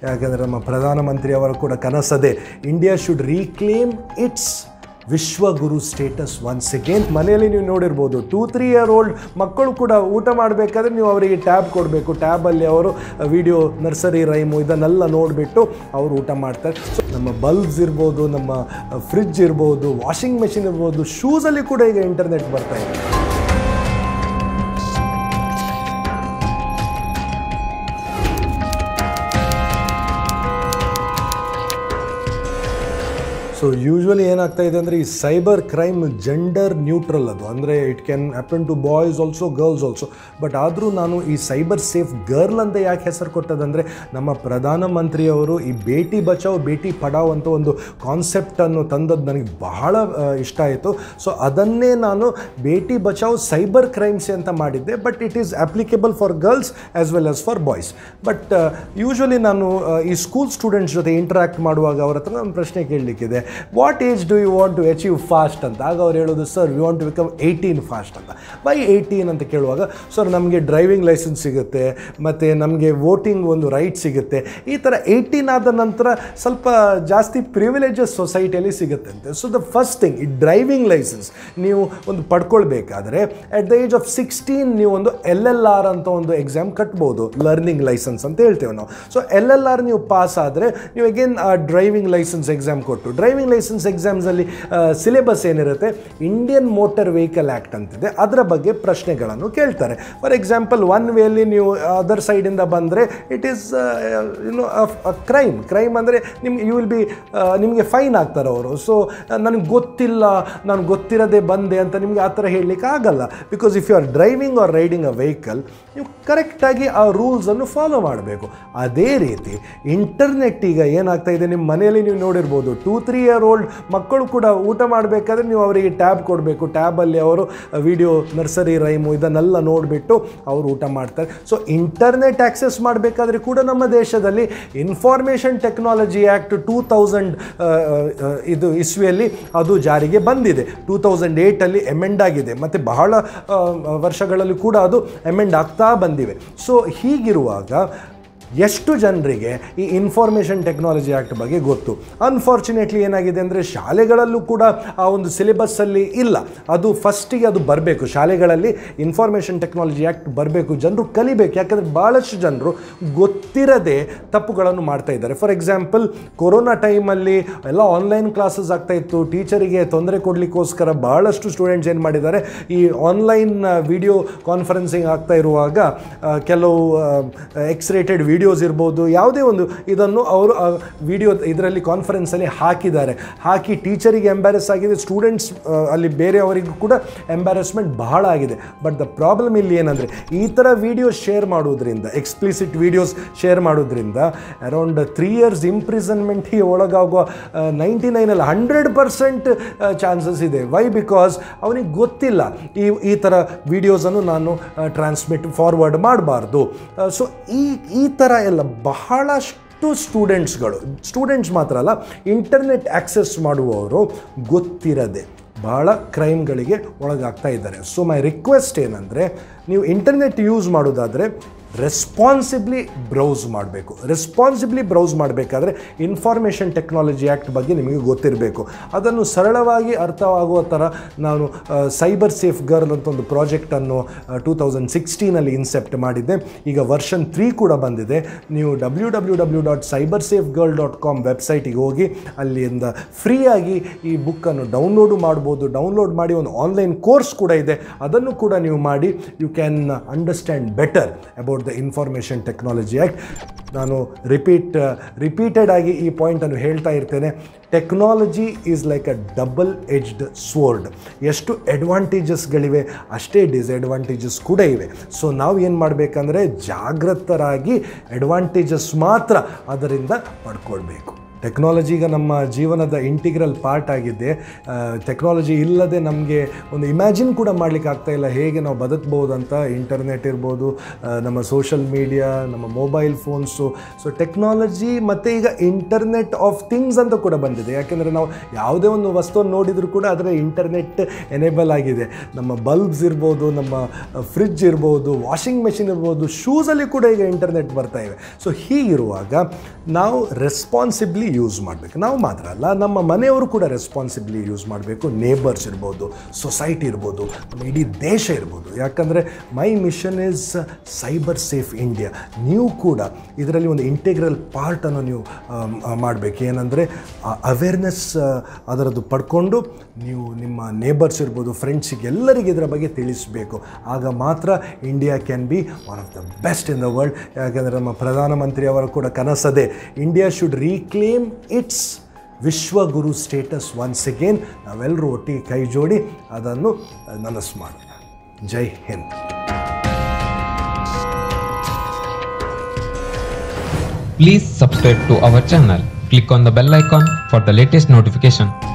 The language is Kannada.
ಯಾಕೆಂದರೆ ನಮ್ಮ ಪ್ರಧಾನಮಂತ್ರಿಯವರ ಕೂಡ ಕನಸದೆ ಇಂಡಿಯಾ ಶುಡ್ ರೀಕ್ಲೇಮ್ ಇಟ್ಸ್ ವಿಶ್ವಗುರು ಸ್ಟೇಟಸ್ ಒನ್ಸ್ ಅಗೇನ್ ಮನೆಯಲ್ಲಿ ನೀವು ನೋಡಿರ್ಬೋದು ಟೂ ತ್ರೀ ಇಯರ್ ಓಲ್ಡ್ ಮಕ್ಕಳು ಕೂಡ ಊಟ ಮಾಡಬೇಕಾದ್ರೆ ನೀವು ಅವರಿಗೆ ಟ್ಯಾಬ್ ಕೊಡಬೇಕು ಟ್ಯಾಬಲ್ಲಿ ಅವರು ವಿಡಿಯೋ ನರ್ಸರಿ ರೈಮು ಇದನ್ನೆಲ್ಲ ನೋಡಿಬಿಟ್ಟು ಅವರು ಊಟ ಮಾಡ್ತಾರೆ ಸೊ ನಮ್ಮ ಬಲ್ಬ್ಸ್ ಇರ್ಬೋದು ನಮ್ಮ ಫ್ರಿಡ್ಜ್ ಇರ್ಬೋದು ವಾಷಿಂಗ್ ಮೆಷಿನ್ ಇರ್ಬೋದು ಶೂಸಲ್ಲಿ ಕೂಡ ಈಗ ಇಂಟರ್ನೆಟ್ ಬರ್ತಾ ಇದೆ ಸೊ ಯೂಶ್ವಲಿ ಏನಾಗ್ತಾ ಇದೆ ಅಂದರೆ ಈ ಸೈಬರ್ ಕ್ರೈಮ್ ಜೆಂಡರ್ ನ್ಯೂಟ್ರಲ್ ಅದು ಅಂದರೆ it can happen to boys also girls also but ಆದರೂ ನಾನು ಈ ಸೈಬರ್ ಸೇಫ್ ಗರ್ಲ್ ಅಂತ ಯಾಕೆ ಹೆಸರು ಕೊಟ್ಟದಂದರೆ ನಮ್ಮ ಪ್ರಧಾನಮಂತ್ರಿಯವರು ಈ ಬೇಟಿ ಬಚಾವ್ ಬೇಟಿ ಪಡಾವ್ ಅಂತ ಒಂದು ಕಾನ್ಸೆಪ್ಟನ್ನು ತಂದದ್ದು ನನಗೆ ಬಹಳ ಆ, ಇಷ್ಟ ಆಯಿತು ಸೊ ಅದನ್ನೇ ನಾನು ಬೇಟಿ ಬಚಾವ್ ಸೈಬರ್ ಕ್ರೈಮ್ಸ್ ಅಂತ ಮಾಡಿದ್ದೆ but it is applicable for girls as well as for boys but usually ನಾನು ಆ, ಈ ಸ್ಕೂಲ್ ಸ್ಟೂಡೆಂಟ್ಸ್ ಜೊತೆ ಇಂಟ್ರಾಕ್ಟ್ ಮಾಡುವಾಗ ಅವ್ರ ಹತ್ರ ನಾನು ಪ್ರಶ್ನೆ ಕೇಳಲಿಕ್ಕಿದೆ what age do you want to achieve fast ಅಂತ ಆಗ ಅವ್ರು ಹೇಳೋದು sir we want to become eighteen fast ಅಂತ ಬೈ ಏಯ್ಟೀನ್ ಅಂತ ಕೇಳುವಾಗ ಸರ್ ನಮಗೆ ಡ್ರೈವಿಂಗ್ ಲೈಸೆನ್ಸ್ ಸಿಗುತ್ತೆ ಮತ್ತು ನಮಗೆ ವೋಟಿಂಗ್ ಒಂದು ರೈಟ್ ಸಿಗುತ್ತೆ ಈ ಥರ ಏಯ್ಟೀನ್ ಆದ ನಂತರ ಸ್ವಲ್ಪ ಜಾಸ್ತಿ ಪ್ರಿವಿಲೇಜಸ್ ಸೊಸೈಟಿಯಲ್ಲಿ ಸಿಗುತ್ತೆ ಅಂತೆ ಸೊ ದ ಫಸ್ಟ್ ಥಿಂಗ್ ಈ ಡ್ರೈವಿಂಗ್ ಲೈಸೆನ್ಸ್ ನೀವು ಒಂದು ಪಡ್ಕೊಳ್ಬೇಕಾದ್ರೆ at the age of sixteen ನೀವು ಒಂದು ಎಲ್ ಎಲ್ ಆರ್ ಅಂತ ಒಂದು ಎಕ್ಸಾಮ್ ಕಟ್ಬೋದು ಲರ್ನಿಂಗ್ ಲೈಸೆನ್ಸ್ ಅಂತ ಹೇಳ್ತೇವೆ ನಾವು ಸೊ ಎಲ್ ಎಲ್ ಆರ್ ನೀವು ಪಾಸ್ ಆದರೆ ನೀವು ಅಗೇನ್ ಆ ಡ್ರೈವಿಂಗ್ ಲೈಸೆನ್ಸ್ ಎಕ್ಸಾಮ್ ಕೊಟ್ಟು ಡ್ರೈವಿಂಗ್ ಲೈಸೆನ್ಸ್ ಎಕ್ಸಾಮ್ಸಲ್ಲಿ ಸಿಲೆಬಸ್ ಏನಿರುತ್ತೆ ಇಂಡಿಯನ್ ಮೋಟರ್ ವೆಹಿಕಲ್ ಆ್ಯಕ್ಟ್ ಅಂತಿದೆ ಅದರ ಬಗ್ಗೆ ಪ್ರಶ್ನೆಗಳನ್ನು ಕೇಳ್ತಾರೆ ಫಾರ್ ಎಕ್ಸಾಂಪಲ್ ಒನ್ ವೇಲಿ ನೀವು ಅದರ್ ಸೈಡಿಂದ ಬಂದರೆ it is you know crime crime ಅಂದರೆ ನಿಮ್ಗೆ ಯು ವಿಲ್ ಬಿ ನಿಮಗೆ ಫೈನ್ ಆಗ್ತಾರೆ ಅವರು ಸೊ ನನಗೆ ಗೊತ್ತಿಲ್ಲ ನಾನು ಗೊತ್ತಿರದೆ ಬಂದೆ ಅಂತ ನಿಮಗೆ ಆ ಥರ ಹೇಳಲಿಕ್ಕೆ ಆಗಲ್ಲ because if you are driving or riding a vehicle ನೀವು ಕರೆಕ್ಟಾಗಿ ಆ ರೂಲ್ಸನ್ನು ಫಾಲೋ ಮಾಡಬೇಕು ಅದೇ ರೀತಿ ಇಂಟರ್ನೆಟ್ ಈಗ ಏನಾಗ್ತಾ ಇದೆ ನಿಮ್ಮ ಮನೆಯಲ್ಲಿ ನೀವು ನೋಡಿರ್ಬೋದು ಟೂ ತ್ರೀ ಇಯರ್ ಓಲ್ಡ್ ಮಕ್ಕಳು ಕೂಡ ಊಟ ಮಾಡಬೇಕಾದ್ರೆ ನೀವು ಅವರಿಗೆ ಟ್ಯಾಬ್ ಕೊಡಬೇಕು ಟ್ಯಾಬಲ್ಲಿ ಅವರು ವಿಡಿಯೋ ನರ್ಸರಿ ರೈಮು ಇದನ್ನೆಲ್ಲ ನೋಡಿಬಿಟ್ಟು ಅವರು ಊಟ ಮಾಡ್ತಾರೆ ಸೊ ಇಂಟರ್ನೆಟ್ ಆಕ್ಸೆಸ್ ಮಾಡಬೇಕಾದ್ರೆ ಕೂಡ ನಮ್ಮ ದೇಶದಲ್ಲಿ information technology act two thousand ಇದು ಇಸ್ವಿಯಲ್ಲಿ ಅದು ಜಾರಿಗೆ ಬಂದಿದೆ ಟೂ ತೌಸಂಡ್ ಏಯ್ಟಲ್ಲಿ ಎಮೆಂಡ್ ಆಗಿದೆ ಮತ್ತು ಬಹಳ ಆ, ವರ್ಷಗಳಲ್ಲಿ ಕೂಡ ಅದು ಎಮೆಂಡ್ ಆಗ್ತಾ ಬಂದಿವೆ ಸೊ ಹೀಗಿರುವಾಗ ಎಷ್ಟು ಜನರಿಗೆ ಈ ಇನ್ಫಾರ್ಮೇಷನ್ ಟೆಕ್ನಾಲಜಿ ಆ್ಯಕ್ಟ್ ಬಗ್ಗೆ ಗೊತ್ತು ಅನ್ಫಾರ್ಚುನೇಟ್ಲಿ ಏನಾಗಿದೆ ಅಂದರೆ ಶಾಲೆಗಳಲ್ಲೂ ಕೂಡ ಆ ಒಂದು ಸಿಲೆಬಸ್ಸಲ್ಲಿ ಇಲ್ಲ ಅದು ಫಸ್ಟಿಗೆ ಅದು ಬರಬೇಕು ಶಾಲೆಗಳಲ್ಲಿ ಇನ್ಫಾರ್ಮೇಷನ್ ಟೆಕ್ನಾಲಜಿ ಆ್ಯಕ್ಟ್ ಬರಬೇಕು ಜನರು ಕಲಿಬೇಕು ಯಾಕಂದರೆ ಭಾಳಷ್ಟು ಜನರು ಗೊತ್ತಿರದೆ ತಪ್ಪುಗಳನ್ನು ಮಾಡ್ತಾ ಇದ್ದಾರೆ ಫಾರ್ ಎಕ್ಸಾಂಪಲ್ ಕೊರೋನಾ ಟೈಮಲ್ಲಿ ಎಲ್ಲ ಆನ್ಲೈನ್ ಕ್ಲಾಸಸ್ ಆಗ್ತಾ ಇತ್ತು ಟೀಚರಿಗೆ ತೊಂದರೆ ಕೊಡಲಿಕ್ಕೋಸ್ಕರ ಭಾಳಷ್ಟು ಸ್ಟೂಡೆಂಟ್ಸ್ ಏನು ಮಾಡಿದ್ದಾರೆ ಈ ಆನ್ಲೈನ್ ವಿಡಿಯೋ ಕಾನ್ಫರೆನ್ಸಿಂಗ್ ಆಗ್ತಾ ಇರುವಾಗ ಆ, ಕೆಲವು ಎಕ್ಸ್ ರೇಟೆಡ್ ವಿಡಿಯೋಸ್ ಇರ್ಬೋದು ಯಾವುದೇ ಒಂದು ಇದನ್ನು ಅವರು ವಿಡಿಯೋ ಇದರಲ್ಲಿ ಕಾನ್ಫರೆನ್ಸಲ್ಲಿ ಹಾಕಿದ್ದಾರೆ ಹಾಕಿ ಟೀಚರಿಗೆ ಎಂಬ್ಯಾರೆಸ್ ಆಗಿದೆ ಸ್ಟೂಡೆಂಟ್ಸ್ ಅಲ್ಲಿ ಬೇರೆಯವರಿಗೂ ಕೂಡ ಎಂಬ್ಯಾರೆಸ್ಮೆಂಟ್ ಬಹಳ ಆಗಿದೆ ಬಟ್ ದ ಪ್ರಾಬ್ಲಮ್ ಇಲ್ಲಿ ಏನಂದರೆ ಈ ಥರ ವಿಡಿಯೋಸ್ ಶೇರ್ ಮಾಡೋದ್ರಿಂದ ಎಕ್ಸ್ಪ್ಲಿಸಿಟ್ ವಿಡಿಯೋಸ್ ಶೇರ್ ಮಾಡೋದ್ರಿಂದ ಅರೌಂಡ್ ತ್ರೀ ಇಯರ್ಸ್ ಇಂಪ್ರಿಸನ್ಮೆಂಟ್ಗೆ ಒಳಗಾಗುವ ನೈಂಟಿ ನೈನಲ್ಲಿ ಹಂಡ್ರೆಡ್ ಪರ್ಸೆಂಟ್ ಚಾನ್ಸಸ್ ಇದೆ ವೈ ಬಿಕಾಸ್ ಅವನಿಗೆ ಗೊತ್ತಿಲ್ಲ ಈ ಈ ಥರ ವಿಡಿಯೋಸನ್ನು ನಾನು ಟ್ರಾನ್ಸ್ಮಿಟ್ ಫಾರ್ವರ್ಡ್ ಮಾಡಬಾರ್ದು ಸೊ ಈ ಈ ಥರ ಎಲ್ಲ ಬಹಳಷ್ಟು ಸ್ಟೂಡೆಂಟ್ಸ್ಗಳು ಸ್ಟೂಡೆಂಟ್ಸ್ ಮಾತ್ರ ಅಲ್ಲ ಇಂಟರ್ನೆಟ್ ಆಕ್ಸೆಸ್ ಮಾಡುವವರು ಗೊತ್ತಿರದೆ ಭಾಳ ಕ್ರೈಮ್ಗಳಿಗೆ ಒಳಗಾಗ್ತಾ ಇದ್ದಾರೆ ಸೊ ಮೈ ರಿಕ್ವೆಸ್ಟ್ ಏನಂದರೆ ನೀವು ಇಂಟರ್ನೆಟ್ ಯೂಸ್ ಮಾಡೋದಾದರೆ ರೆಸ್ಪಾನ್ಸಿಬ್ಲಿ ಬ್ರೌಸ್ ಮಾಡಬೇಕು ರೆಸ್ಪಾನ್ಸಿಬ್ಲಿ ಬ್ರೌಸ್ ಮಾಡಬೇಕಾದ್ರೆ ಇನ್ಫಾರ್ಮೇಷನ್ ಟೆಕ್ನಾಲಜಿ ಆ್ಯಕ್ಟ್ ಬಗ್ಗೆ ನಿಮಗೆ ಗೊತ್ತಿರಬೇಕು ಅದನ್ನು ಸರಳವಾಗಿ ಅರ್ಥವಾಗುವ ಥರ ನಾನು ಸೈಬರ್ ಸೇಫ್ ಗರ್ಲ್ ಅಂತ ಒಂದು ಪ್ರಾಜೆಕ್ಟನ್ನು ಟೂ ತೌಸಂಡ್ ಸಿಕ್ಸ್ಟೀನಲ್ಲಿ ಇನ್ಸೆಪ್ಟ್ ಮಾಡಿದ್ದೆ ಈಗ ವರ್ಷನ್ ತ್ರೀ ಕೂಡ ಬಂದಿದೆ ನೀವು W W W dot cyber safe girl dot com ವೆಬ್ಸೈಟಿಗೆ ಹೋಗಿ ಅಲ್ಲಿಂದ ಫ್ರೀಯಾಗಿ ಈ ಬುಕ್ಕನ್ನು ಡೌನ್ಲೋಡು ಮಾಡ್ಬೋದು ಡೌನ್ಲೋಡ್ ಮಾಡಿ ಒಂದು ಆನ್ಲೈನ್ ಕೋರ್ಸ್ ಕೂಡ ಇದೆ ಅದನ್ನು ಕೂಡ ನೀವು ಮಾಡಿ you can understand better about the information technology act ನಾನು ರಿಪೀಟ್ ರಿಪೀಟೆಡ್ ಆಗಿ ಈ ಪಾಯಿಂಟನ್ನು ಹೇಳ್ತಾ ಇರ್ತೇನೆ technology is like a double edged sword ಎಷ್ಟು ಅಡ್ವಾಂಟೇಜಸ್ಗಳಿವೆ ಅಷ್ಟೇ ಡಿಸ್ಅಡ್ವಾಂಟೇಜಸ್ ಕೂಡ ಇವೆ ಸೊ ನಾವು ಏನು ಮಾಡಬೇಕಂದ್ರೆ ಜಾಗೃತರಾಗಿ ಅಡ್ವಾಂಟೇಜಸ್ ಮಾತ್ರ ಅದರಿಂದ ಪಡ್ಕೊಳ್ಬೇಕು ಟೆಕ್ನಾಲಜಿ ಈಗ ನಮ್ಮ ಜೀವನದ ಇಂಟಿಗ್ರಲ್ ಪಾರ್ಟ್ ಆಗಿದೆ ಟೆಕ್ನಾಲಜಿ ಇಲ್ಲದೆ ನಮಗೆ ಒಂದು ಇಮ್ಯಾಜಿನ್ ಕೂಡ ಮಾಡಲಿಕ್ಕೆ ಆಗ್ತಾ ಇಲ್ಲ ಹೇಗೆ ನಾವು ಬದುಕ್ಬೋದು ಅಂತ ಇಂಟರ್ನೆಟ್ ಇರ್ಬೋದು ಆ, ನಮ್ಮ ಸೋಷಲ್ ಮೀಡಿಯಾ ನಮ್ಮ ಮೊಬೈಲ್ ಫೋನ್ಸು ಸೊ ಟೆಕ್ನಾಲಜಿ ಮತ್ತು ಈಗ ಇಂಟರ್ನೆಟ್ ಆಫ್ ಥಿಂಗ್ಸ್ ಅಂತ ಕೂಡ ಬಂದಿದೆ ಯಾಕೆಂದರೆ ನಾವು ಯಾವುದೇ ಒಂದು ವಸ್ತುವನ್ನು ನೋಡಿದರೂ ಕೂಡ ಅದರ ಇಂಟರ್ನೆಟ್ ಎನೇಬಲ್ ಆಗಿದೆ ನಮ್ಮ ಬಲ್ಬ್ಸ್ ಇರ್ಬೋದು ನಮ್ಮ ಫ್ರಿಡ್ಜ್ ಇರ್ಬೋದು ವಾಷಿಂಗ್ ಮೆಷಿನ್ ಇರ್ಬೋದು ಶೂಸಲ್ಲಿ ಕೂಡ ಈಗ ಇಂಟರ್ನೆಟ್ ಬರ್ತಾ ಇವೆ ಸೊ ಹೀಗಿರುವಾಗ ನಾವು ರೆಸ್ಪಾನ್ಸಿಬ್ಲಿ ಯೂಸ್ ಮಾಡಬೇಕು ನಾವು ಮಾತ್ರ ಅಲ್ಲ ನಮ್ಮ ಮನೆಯವರು ಕೂಡ ರೆಸ್ಪಾನ್ಸಿಬ್ಲಿ ಯೂಸ್ ಮಾಡಬೇಕು ನೇಬರ್ಸ್ ಇರ್ಬೋದು ಸೊಸೈಟಿ ಇರ್ಬೋದು ನಮ್ಮ ಇಡೀ ದೇಶ ಇರ್ಬೋದು ಯಾಕಂದರೆ my mission is cyber safe India ನೀವು ಕೂಡ ಇದರಲ್ಲಿ ಒಂದು ಇಂಟೆಗ್ರಲ್ ಪಾರ್ಟನ್ನು ನೀವು ಮಾಡಬೇಕು ಏನಂದರೆ ಅವೇರ್ನೆಸ್ ಅದರದ್ದು ಪಡ್ಕೊಂಡು ನೀವು ನಿಮ್ಮ ನೇಬರ್ಸ್ ಇರ್ಬೋದು ಫ್ರೆಂಡ್ಸಿಗೆ ಎಲ್ಲರಿಗೆ ಇದರ ಬಗ್ಗೆ ತಿಳಿಸಬೇಕು ಆಗ ಮಾತ್ರ India can be one of the best in the world ಯಾಕಂದರೆ ನಮ್ಮ ಪ್ರಧಾನಮಂತ್ರಿ ಅವರ ಕೂಡ ಕನಸದೆ ಇಂಡಿಯಾ ಶುಡ್ ರೀಕ್ಲೇಮ್ ಇಟ್ಸ್ ವಿಶ್ವಗುರು ಸ್ಟೇಟಸ್ ಒನ್ಸ್ ಅಗೇನ್ ನಾವೆಲ್ಲರೂ ಒಟ್ಟಿಗೆ ಕೈ ಜೋಡಿ ಅದನ್ನು ನನಸು ಮಾಡೋಣ ಜೈ Hind Please subscribe to our channel. Click on the bell icon for the latest notification.